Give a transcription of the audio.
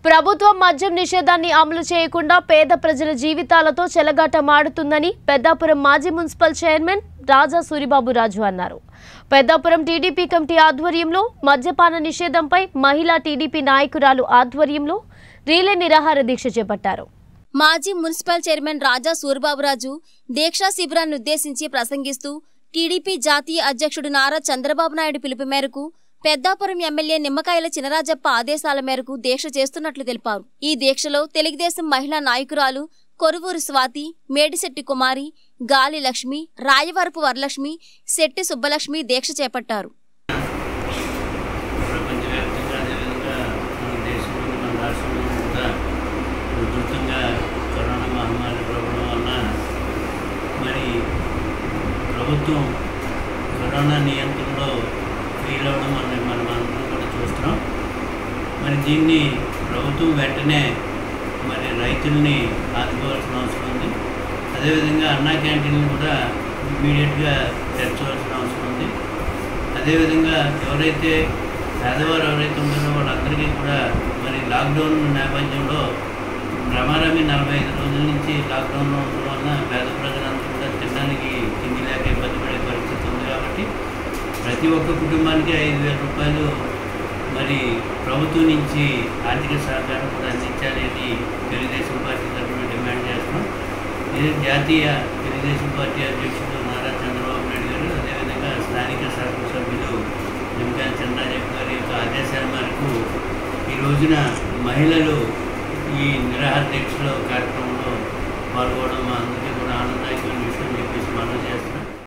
ప్రభుత్వం మద్యం నిషేధాన్ని అమలు చేయకుండా పేద ప్రజల జీవితాలతో చెలగాటమాడుతుందని పెద్దాపురం మాజీ మున్సిపల్ చైర్మన్ రాజా సూరిబాబు రాజు అన్నారు పెద్దాపురం టీడీపీ కమిటీ ఆధ్వర్యంలో మద్యపాన నిషేధంపై మహిళా టీడీపీ నాయకురాలు ఆధ్వర్యంలో రీలే నిరాహార దీక్ష చేపట్టారు మాజీ మున్సిపల్ చైర్మన్ రాజా సూరిబాబురాజు దీక్షా శిబిరాన్ని ఉద్దేశించి ప్రసంగిస్తూ టీడీపీ జాతీయ అధ్యక్షుడు నారా చంద్రబాబు నాయుడు పిలుపు మేరకు పెద్దాపురం ఎమ్మెల్యే నిమ్మకాయల చినరాజప్ప ఆదేశాల మేరకు దీక్ష చేస్తున్నట్లు తెలిపారు ఈ దీక్షలో తెలుగుదేశం మహిళా నాయకురాలు కొరువూరు స్వాతి మేడిశెట్టి కుమారి గాలి లక్ష్మి రాయవరపు వరలక్ష్మి శెట్టి సుబ్బలక్ష్మి దీక్ష చేపట్టారు ప్రపంచవ్యాప్తంగా అదేవిధంగా మన దేశంలో మన రాష్ట్రంలో కూడా ఉధృతంగా కరోనా మహమ్మారి ప్రభావం వలన మరి ప్రభుత్వం కరోనా నియంత్రణలో ఫెయిల్ అవ్వడం మనం మనం అందరం కూడా చూస్తున్నాం మరి దీన్ని ప్రభుత్వం వెంటనే మరి రైతుల్ని ఆదుకోవాల్సిన అవసరం ఉంది అదేవిధంగా అన్నా క్యాంటీన్లు కూడా ఇమీడియట్గా తెరచవలసిన అవసరం ఉంది అదేవిధంగా ఎవరైతే పేదవారు ఎవరైతే ఉన్నారో వాళ్ళందరికీ కూడా మరి లాక్డౌన్ నేపథ్యంలో రమారమి నలభై ఐదు రోజుల నుంచి లాక్డౌన్లో ఉండడం వలన పేద ప్రజలందరూ కూడా తినడానికి తిండి లేక ఇబ్బంది పడే పరిస్థితి ఉంది కాబట్టి ప్రతి ఒక్క కుటుంబానికి ఐదు వేల రూపాయలు మరి ప్రభుత్వం నుంచి ఆర్థిక సహకారం కూడా అందించాలి అని తెలుగుదేశం పార్టీ తరఫున డిమాండ్ చేస్తున్నాం ఇది జాతీయ తెలుగుదేశం పార్టీ అధ్యక్షుడు నారా చంద్రబాబు నాయుడు గారు అదేవిధంగా స్థానిక శాసనసభ్యులు నిమ్మకాయల చంద్రరాజు గారి యొక్క ఆదేశాల మేరకు ఈ రోజున మహిళలు ఈ నిరాహార దీక్షలో